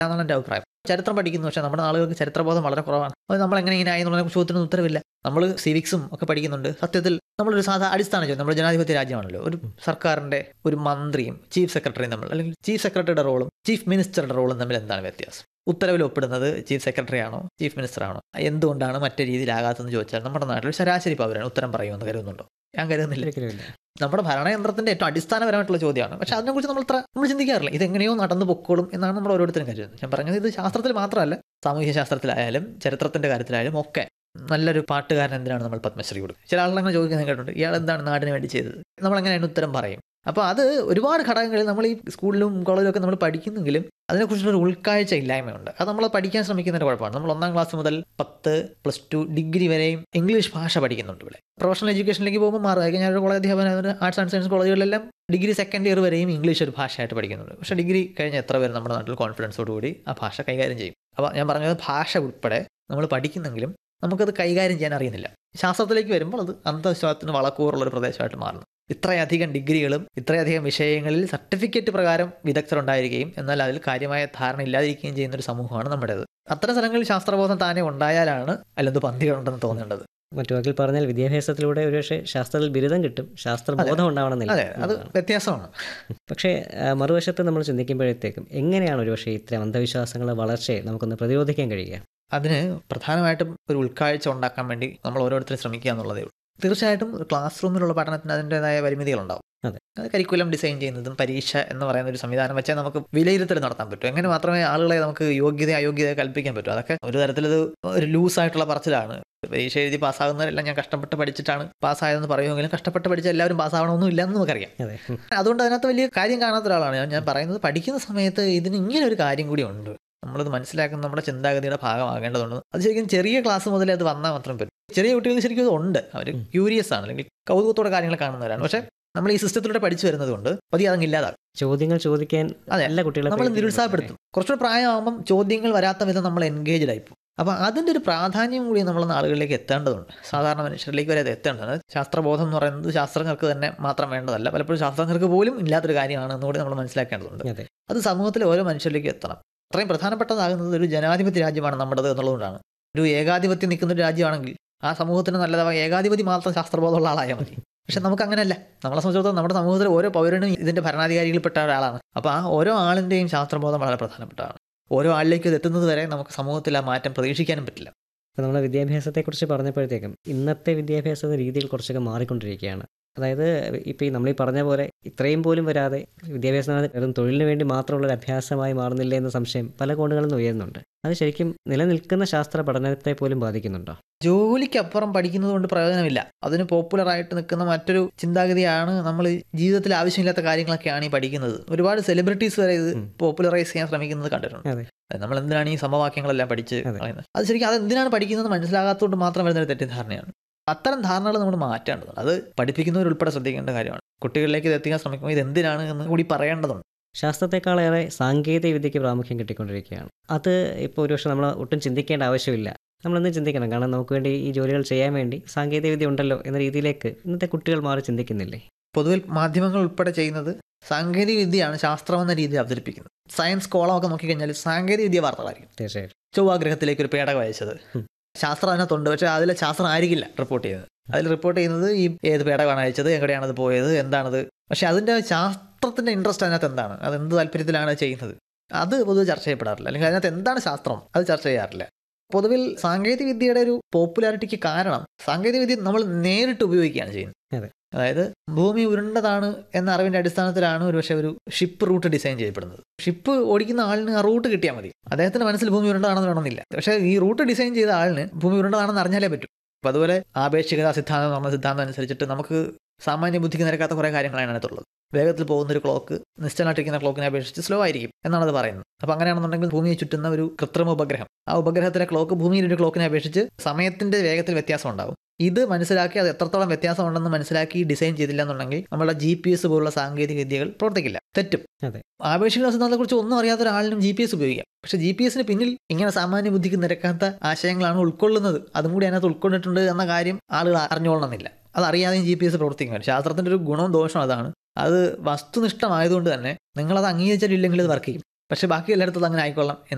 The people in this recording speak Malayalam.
എന്നാണ് എൻ്റെ അഭിപ്രായം ചരിത്രം പഠിക്കുന്നു പക്ഷേ നമ്മുടെ ആളുകൾക്ക് ചരിത്രബോധം വളരെ കുറവാണ് അത് നമ്മൾ എങ്ങനെ ഇങ്ങനെ ആയി എന്നുള്ള ചോദ്യത്തിന് ഉത്തരവില്ല നമ്മൾ സിവിക്സും ഒക്കെ പഠിക്കുന്നുണ്ട് സത്യത്തിൽ നമ്മളൊരു സാധാ അടിസ്ഥാന ചോദ്യം നമ്മുടെ ജനാധിപത്യ രാജ്യമാണല്ലോ ഒരു സർക്കാരിൻ്റെ ഒരു മന്ത്രിയും ചീഫ് സെക്രട്ടറിയും തമ്മിൽ അല്ലെങ്കിൽ ചീഫ് സെക്രട്ടറിയുടെ റോളും ചീഫ് മിനിസ്റ്ററുടെ റോളും തമ്മിൽ എന്താണ് വ്യത്യാസം ഉത്തരവിൽ ഒപ്പിടുന്നത് ചീഫ് സെക്രട്ടറി ആണോ ചീഫ് മിനിസ്റ്റർ ആണോ എന്തുകൊണ്ടാണ് മറ്റേ രീതിയിലാകാത്തതെന്ന് ചോദിച്ചാൽ നമ്മുടെ നാട്ടിൽ ശരാശരി പൗരൻ ഉത്തരം പറയുമെന്ന് കരുതുന്നുണ്ടോ ഞാൻ കരുതുന്നില്ല ഒരിക്കലുമില്ല നമ്മുടെ ഭരണയന്ത്രത്തിന്റെ ഏറ്റവും അടിസ്ഥാനപരമായിട്ടുള്ള ചോദ്യമാണ് പക്ഷെ അതിനെക്കുറിച്ച് നമ്മൾ ഇത്ര നമ്മൾ ചിന്തിക്കാറില്ല ഇതെങ്ങനെയോ നടന്നു പൊക്കോളും എന്നാണ് നമ്മൾ ഓരോരുത്തരും കരുതുന്നത് ഞാൻ പറഞ്ഞത് ഇത് ശാസ്ത്രത്തിൽ മാത്രമല്ല സാമൂഹ്യ ശാസ്ത്രത്തിലായാലും ചരിത്രത്തിന്റെ കാര്യത്തിലായാലും ഒക്കെ നല്ലൊരു പാട്ടുകാരൻ എന്തിനാണ് നമ്മൾ പത്മശ്രീ കൊടുക്കുക ചില ആളുകളങ്ങനെ ചോദിക്കുന്നത് കേട്ടിട്ടുണ്ട് ഇയാൾ എന്താണ് നാടിന് വേണ്ടി ചെയ്തത് നമ്മൾ എങ്ങനെയാണ് ഉത്തരം പറയും അപ്പോൾ അത് ഒരുപാട് ഘടകങ്ങളിൽ നമ്മൾ ഈ സ്കൂളിലും കോളേജിലും ഒക്കെ നമ്മൾ പഠിക്കുന്നെങ്കിലും അതിനെക്കുറിച്ചുള്ള ഒരു ഉൾക്കാഴ്ച ഇല്ലായ്മയുണ്ട് അത് നമ്മൾ പഠിക്കാൻ ശ്രമിക്കുന്നതിൻ്റെ കുഴപ്പമാണ് നമ്മൾ ഒന്നാം ക്ലാസ് മുതൽ പത്ത് പ്ലസ് ടു ഡിഗ്രി വരെയും ഇംഗ്ലീഷ് ഭാഷ പഠിക്കുന്നുണ്ട് ഇവിടെ പ്രൊഫഷണൽ എഡ്യൂക്കേഷനിലേക്ക് പോകുമ്പോൾ മാറുക ഞാൻ ഒരു കോളേജ് അധ്യാപനം ആർട്സ് ആൻഡ് സയൻസ് കോളേജുകളിലെല്ലാം ഡിഗ്രി സെക്കൻഡ് ഇയർ വരെയും ഇംഗ്ലീഷ് ഒരു ഭാഷയായിട്ട് പഠിക്കുന്നുണ്ട് പക്ഷേ ഡിഗ്രി കഴിഞ്ഞ എത്ര പേര് നമ്മുടെ നാട്ടിൽ കോൺഫിഡൻസോടുകൂടി ആ ഭാഷ കൈകാര്യം ചെയ്യും അപ്പോൾ ഞാൻ പറഞ്ഞത് ഭാഷ ഉൾപ്പെടെ നമ്മൾ പഠിക്കുന്നെങ്കിലും നമുക്കത് കൈകാര്യം ചെയ്യാൻ അറിയുന്നില്ല ശാസ്ത്രത്തിലേക്ക് വരുമ്പോൾ അത് അന്ധവിശ്വാസത്തിന് വളക്കൂറുള്ള ഒരു പ്രദേശമായിട്ട് മാറുന്നു ഇത്രയധികം ഡിഗ്രികളും ഇത്രയധികം വിഷയങ്ങളിൽ സർട്ടിഫിക്കറ്റ് പ്രകാരം വിദഗ്ധരുണ്ടായിരിക്കുകയും എന്നാൽ അതിൽ കാര്യമായ ധാരണ ഇല്ലാതിരിക്കുകയും ചെയ്യുന്ന ഒരു സമൂഹമാണ് നമ്മുടേത് അത്തരം സ്ഥലങ്ങളിൽ ശാസ്ത്രബോധം താനെ ഉണ്ടായാലാണ് അല്ലെന്ത് പന്തികളുണ്ടെന്ന് തോന്നേണ്ടത് മറ്റു വാക്കിൽ പറഞ്ഞാൽ വിദ്യാഭ്യാസത്തിലൂടെ ഒരുപക്ഷെ ശാസ്ത്രത്തിൽ ബിരുദം കിട്ടും ശാസ്ത്രബോധം ഉണ്ടാവണമെന്നില്ല അതെ അത് വ്യത്യാസമാണ് പക്ഷേ ആ, മറുവശത്ത് നമ്മൾ ചിന്തിക്കുമ്പോഴത്തേക്കും എങ്ങനെയാണ് ഒരുപക്ഷെ ഇത്തരം അന്ധവിശ്വാസങ്ങളുടെ വളർച്ചയെ നമുക്കൊന്ന് പ്രതിരോധിക്കാൻ കഴിയുക അതിന് പ്രധാനമായിട്ടും ഒരു ഉൾക്കാഴ്ച ഉണ്ടാക്കാൻ വേണ്ടി നമ്മൾ ഓരോരുത്തരും ശ്രമിക്കുക എന്നുള്ളതേ ഉള്ളൂ തീർച്ചയായിട്ടും ക്ലാസ് റൂമിലുള്ള പഠനത്തിന് അതിൻ്റെതായ പരിമിതികളുണ്ടാവും അതെ. അത് കരിക്കുലം ഡിസൈൻ ചെയ്യുന്നതും പരീക്ഷ എന്ന് പറയുന്ന ഒരു സംവിധാനം വെച്ചാൽ നമുക്ക് വിലയിരുത്തൽ നടത്താൻ പറ്റും എങ്ങനെ മാത്രമേ ആളുകളെ നമുക്ക് യോഗ്യത അയോഗ്യത കൽപ്പിക്കാൻ പറ്റൂ അതൊക്കെ ഒരു തരത്തിലത് ഒരു ലൂസായിട്ടുള്ള പറച്ചിലാണ് പരീക്ഷ എഴുതി പാസ്സാകുന്നവരെല്ലാം ഞാൻ കഷ്ടപ്പെട്ട് പഠിച്ചിട്ടാണ് പാസ്സായതെന്ന് പറയുമെങ്കിലും കഷ്ടപ്പെട്ട് പഠിച്ച എല്ലാവരും പാസ്സാവണമെന്നും ഇല്ലെന്ന് നമുക്കറിയാം അതെ അതുകൊണ്ട് അതിനകത്ത് വലിയ കാര്യം കാണാത്ത ഒരാളാണ് ഞാൻ ഞാൻ പറയുന്നത് പഠിക്കുന്ന സമയത്ത് ഇതിന് ഇങ്ങനെ ഒരു കാര്യം കൂടി ഉണ്ട് നമ്മളത് മനസ്സിലാക്കുന്ന നമ്മുടെ ചിന്താഗതിയുടെ ഭാഗമാകേണ്ടതുണ്ട് അത് ശരിക്കും ചെറിയ ക്ലാസ് മുതലേ അത് വന്നാൽ മാത്രം പറ്റും ചെറിയ കുട്ടികൾക്ക് ശരിക്കും അത് ഉണ്ട് അവർ ക്യൂരിയസ് ആണ് അല്ലെങ്കിൽ കൗതുകത്തോടെ കാര്യങ്ങൾ കാണുന്നവരാണ് പക്ഷേ നമ്മൾ ഈ സിസ്റ്റത്തിലൂടെ പഠിച്ചു വരുന്നത് കൊണ്ട് പതിയെ അതങ്ങ് ഇല്ലാതാകും ചോദ്യങ്ങൾ ചോദിക്കാൻ അതെ. എല്ലാ കുട്ടികളെ നമ്മൾ നിരുത്സാഹപ്പെടുത്തും കുറച്ചുകൂടെ പ്രായമാകുമ്പം ചോദ്യങ്ങൾ വരാത്ത വിധം നമ്മൾ എൻഗേജ്ഡ് ആയിപ്പോൾ അപ്പോൾ അതിൻ്റെ ഒരു പ്രാധാന്യം കൂടി നമ്മൾ ആളുകളിലേക്ക് എത്തേണ്ടതുണ്ട് സാധാരണ മനുഷ്യരിലേക്ക് വരെ അത് എത്തേണ്ടത് ശാസ്ത്രബോധം എന്ന് പറയുന്നത് ശാസ്ത്രജ്ഞർക്ക് തന്നെ മാത്രം വേണ്ടതല്ല പലപ്പോഴും ശാസ്ത്രജ്ഞർക്ക് പോലും ഇല്ലാത്തൊരു കാര്യമാണ് എന്നുകൂടി നമ്മൾ മനസ്സിലാക്കേണ്ടതുണ്ട് അതെ അത് സമൂഹത്തിലെ ഓരോ മനുഷ്യരിലേക്ക് എത്തണം അത്രയും പ്രധാനപ്പെട്ടതാകുന്നത് ഒരു ജനാധിപത്യ രാജ്യമാണ് നമ്മുടേത് എന്നുള്ളതുകൊണ്ടാണ് ഒരു ഏകാധിപത്യം നിൽക്കുന്ന ഒരു രാജ്യമാണെങ്കിൽ ആ സമൂഹത്തിന് നല്ലതാവാം ഏകാധിപതി മാത്രം ശാസ്ത്രബോധമുള്ള ആളായാൽ മതി പക്ഷെ നമുക്ക് അങ്ങനെയല്ല നമ്മളെ സംബന്ധിച്ചിടത്തോളം നമ്മുടെ സമൂഹത്തിൽ ഓരോ പൗരനും ഇതിന്റെ ഭരണാധികാരികളിൽപ്പെട്ട ഒരാളാണ് അപ്പോൾ ആ ഓരോ ആളിൻ്റെയും ശാസ്ത്രബോധം വളരെ പ്രധാനപ്പെട്ടതാണ് ഓരോ ആളിലേക്ക് ഇത് എത്തുന്നത് വരെ നമുക്ക് സമൂഹത്തിൽ ആ മാറ്റം പ്രതീക്ഷിക്കാനും പറ്റില്ല അപ്പോൾ നമ്മൾ വിദ്യാഭ്യാസത്തെക്കുറിച്ച് പറഞ്ഞപ്പോഴത്തേക്കും ഇന്നത്തെ വിദ്യാഭ്യാസ രീതിയിൽ കുറച്ചൊക്കെ മാറിക്കൊണ്ടിരിക്കുകയാണ് അതായത് ഇപ്പോൾ ഈ നമ്മൾ ഈ പറഞ്ഞ പോലെ ഇത്രയും പോലും വരാതെ വിദ്യാഭ്യാസം എന്നത് വെറും തൊഴിലിന് വേണ്ടി മാത്രമുള്ള ഒരു അഭ്യാസമായി മാറുന്നില്ല എന്ന സംശയം പല കോണുകളിൽ നിന്ന് ഉയരുന്നുണ്ട് അത് ശരിക്കും നിലനിൽക്കുന്ന ശാസ്ത്ര പഠനത്തെ പോലും ബാധിക്കുന്നുണ്ടോ ജോലിക്കപ്പുറം പഠിക്കുന്നത് കൊണ്ട് പ്രയോജനമില്ല അതിന് പോപ്പുലറായിട്ട് നിൽക്കുന്ന മറ്റൊരു ചിന്താഗതിയാണ് നമ്മൾ ജീവിതത്തിൽ ആവശ്യമില്ലാത്ത കാര്യങ്ങളൊക്കെയാണ് ഈ പഠിക്കുന്നത് ഒരുപാട് സെലിബ്രിറ്റീസ് വരെ ഇത് ഉം. പോപ്പുലറൈസ് ചെയ്യാൻ ശ്രമിക്കുന്നത് കണ്ടിട്ടുണ്ട് അതെ അത് നമ്മൾ എന്തിനാണ് ഈ സമവാക്യങ്ങളെല്ലാം പഠിച്ച് അതെ. കളയുന്നത് അത് ശരിക്കും അത് എന്തിനാണ് പഠിക്കുന്നത് മനസ്സിലാകാത്തതുകൊണ്ട് മാത്രം വരുന്ന ഒരു തെറ്റിദ്ധാരണയാണ് അത്തരം ധാരണകൾ നമ്മൾ മാറ്റേണ്ടതുണ്ട് അത് പഠിപ്പിക്കുന്നവരുൾപ്പെടെ ശ്രദ്ധിക്കേണ്ട കാര്യമാണ് കുട്ടികളിലേക്ക് ഇത് എത്തിക്കാൻ ശ്രമിക്കുമ്പോൾ ഇത് എന്തിനാണ് എന്ന് കൂടി പറയേണ്ടതുണ്ട് ശാസ്ത്രത്തെക്കാളേറെ സാങ്കേതിക വിദ്യയ്ക്ക് പ്രാമുഖ്യം കിട്ടിക്കൊണ്ടിരിക്കുകയാണ് അത് ഇപ്പോൾ ഒരുപക്ഷെ നമ്മൾ ഒട്ടും ചിന്തിക്കേണ്ട ആവശ്യമില്ല നമ്മളൊന്ന് ചിന്തിക്കണം കാരണം നമുക്ക് വേണ്ടി ഈ ജോലികൾ ചെയ്യാൻ വേണ്ടി സാങ്കേതിക വിദ്യ ഉണ്ടല്ലോ എന്ന രീതിയിലേക്ക് ഇന്നത്തെ കുട്ടികൾ മാറി ചിന്തിക്കുന്നില്ലേ പൊതുവിൽ മാധ്യമങ്ങൾ ഉൾപ്പെടെ ചെയ്യുന്നത് സാങ്കേതിക വിദ്യയാണ് ശാസ്ത്രം എന്ന രീതിയിൽ അവതരിപ്പിക്കുന്നത് സയൻസ് കോളമൊക്കെ നോക്കിക്കഴിഞ്ഞാൽ സാങ്കേതിക വിദ്യ വാർത്തകളായിരിക്കും തീർച്ചയായിട്ടും ചൊവ്വാഗ്രഹത്തിലേക്ക് ഒരു പേടകം അയച്ചത് ഉം. ശാസ്ത്രം അതിനകത്തുണ്ട് പക്ഷേ അതിലെ ശാസ്ത്രം ആയിരിക്കില്ല റിപ്പോർട്ട് ചെയ്യുന്നത് അതിൽ റിപ്പോർട്ട് ചെയ്യുന്നത് ഈ ഏത് പേടകമാണ് അയച്ചത് എവിടെയാണ് അത് പോയത് എന്താണത് പക്ഷേ അതിൻ്റെ ശാസ്ത്രത്തിൻ്റെ ഇൻട്രസ്റ്റ് അതിനകത്ത് എന്താണ് അത് എന്ത് താല്പര്യത്തിലാണ് ചെയ്യുന്നത് അത് പൊതുവെ ചർച്ച ചെയ്യപ്പെടാറില്ല അല്ലെങ്കിൽ അതിനകത്ത് എന്താണ് ശാസ്ത്രം അത് ചർച്ച ചെയ്യാറില്ല പൊതുവിൽ സാങ്കേതിക വിദ്യയുടെ ഒരു പോപ്പുലാരിറ്റിക്ക് കാരണം സാങ്കേതിക വിദ്യ നമ്മൾ നേരിട്ട് ഉപയോഗിക്കുകയാണ് ചെയ്യുന്നത് അതെ. അതായത് ഭൂമി ഉരുണ്ടതാണ് എന്ന അറിവിന്റെ അടിസ്ഥാനത്തിലാണ് ഒരു പക്ഷേ ഒരു ഷിപ്പ് റൂട്ട് ഡിസൈൻ ചെയ്യപ്പെടുന്നത് ഷിപ്പ് ഓടിക്കുന്ന ആളിന് ആ റൂട്ട് കിട്ടിയാൽ മതി അദ്ദേഹത്തിന്റെ മനസ്സിൽ ഭൂമി ഉരുണ്ടതാണെന്ന് വേണമെന്നില്ല പക്ഷേ ഈ റൂട്ട് ഡിസൈൻ ചെയ്ത ആളിന് ഭൂമി ഉരുണ്ടതാണെന്ന് അറിഞ്ഞാലേ പറ്റൂ അപ്പോൾ അതുപോലെ ആപേക്ഷികത സിദ്ധാന്തം എന്ന് പറഞ്ഞ സിദ്ധാന്തം അനുസരിച്ചിട്ട് നമുക്ക് സാമാന്യ ബുദ്ധിക്ക് നിരക്കാത്ത കുറേ കാര്യങ്ങളാണ് അതിനകത്തുള്ളത് വേഗത്തിൽ പോകുന്ന ഒരു ക്ലോക്ക് നിശ്ചലമായിട്ടിരിക്കുന്ന ക്ലോക്കിനെ അപേക്ഷിച്ച് സ്ലോ ആയിരിക്കും എന്നാണ് അത് പറയുന്നത് അപ്പോൾ അങ്ങനെയാണെന്നുണ്ടെങ്കിൽ ഭൂമിയെ ചുറ്റുന്ന ഒരു കൃത്രിമ ഉപഗ്രഹം ആ ഉപഗ്രഹത്തിലെ ക്ലോക്ക് ഭൂമിയിൽ ഒരു ക്ലോക്കിനെ അപേക്ഷിച്ച് സമയത്തിന്റെ വേഗത്തിൽ വ്യത്യാസം ഉണ്ടാവും ഇത് മനസ്സിലാക്കി അത് എത്രത്തോളം വ്യത്യാസം ഉണ്ടെന്ന് മനസ്സിലാക്കി ഡിസൈൻ ചെയ്തില്ല എന്നുണ്ടെങ്കിൽ നമ്മുടെ ജി പി എസ് പോലുള്ള സാങ്കേതിക വിദ്യകൾ പ്രവർത്തിക്കില്ല തെറ്റും അതെ. ആപേക്ഷിക സിദ്ധാന്തത്തെ കുറിച്ച് ഒന്നും അറിയാത്ത ഒരാളിനും ജി പി എസ് ഉപയോഗിക്കാം പക്ഷേ ജി പി എസിന് പിന്നിൽ ഇങ്ങനെ സാമാന്യ ബുദ്ധിക്ക് നിരക്കാത്ത ആശയങ്ങളാണ് ഉൾക്കൊള്ളുന്നത് അതും കൂടി അതിനകത്ത് ഉൾക്കൊണ്ടിട്ടുണ്ട് എന്ന കാര്യം ആളുകൾ അറിഞ്ഞുകൊള്ളണമെന്നില്ല അത് അറിയാതെയും ജി പി എസ് പ്രവർത്തിക്കും ശാസ്ത്രത്തിന്റെ ഒരു ഗുണവും ദോഷവും അതാണ് അത് വസ്തുനിഷ്ഠമായതുകൊണ്ട് തന്നെ നിങ്ങളത് അംഗീകരിച്ചാലും ഇല്ലെങ്കിൽ അത് വർക്ക് ചെയ്യും പക്ഷേ ബാക്കി എല്ലായിടത്തും അത് അങ്ങനെ ആയിക്കൊള്ളാം എന്ന്